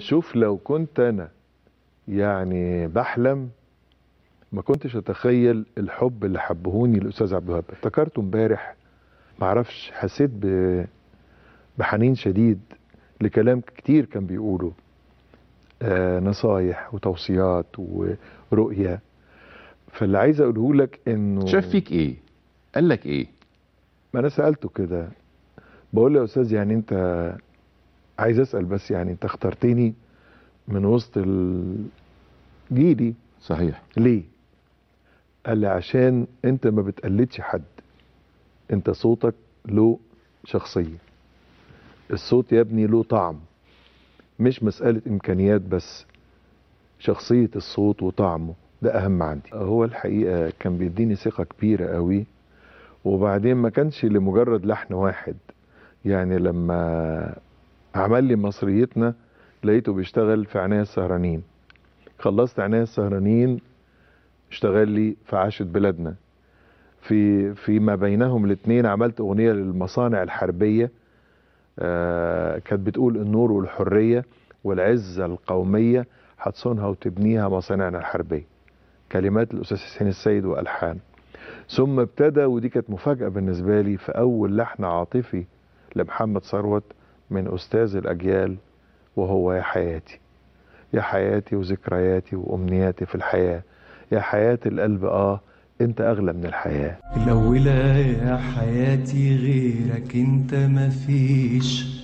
شوف لو كنت انا يعني بحلم ما كنتش اتخيل الحب اللي حبهوني الاستاذ عبد الوهاب افتكرته امبارح معرفش حسيت ب... بحنين شديد لكلام كتير كان بيقوله آه نصايح وتوصيات ورؤية فاللي عايز اقوله لك انه شاف فيك ايه قال لك ايه ما انا سالته كده بقول له يا استاذ يعني انت عايز اسال بس يعني انت اخترتني من وسط ال- جيلي صحيح ليه قال لي عشان انت ما بتقلدش حد انت صوتك له شخصيه الصوت يا ابني له طعم مش مساله امكانيات بس شخصيه الصوت وطعمه ده اهم عندي هو الحقيقه كان بيديني ثقه كبيره قوي وبعدين ما كانش لمجرد لحن واحد يعني لما عمل لي مصريتنا لقيته بيشتغل في عناية السهرانين خلصت عناية السهرانين اشتغل لي في عاشت بلادنا في فيما بينهم الاثنين عملت اغنيه للمصانع الحربيه آه كانت بتقول النور والحريه والعزه القوميه هتصونها وتبنيها مصانعنا الحربيه كلمات الاستاذ حسين السيد والحان ثم ابتدى ودي كانت مفاجاه بالنسبه لي في اول لحن عاطفي لمحمد ثروت من استاذ الاجيال وهو يا حياتي يا حياتي وذكرياتي وامنياتي في الحياه يا حياه القلب اه انت اغلى من الحياه الأولى يا حياتي غيرك انت مفيش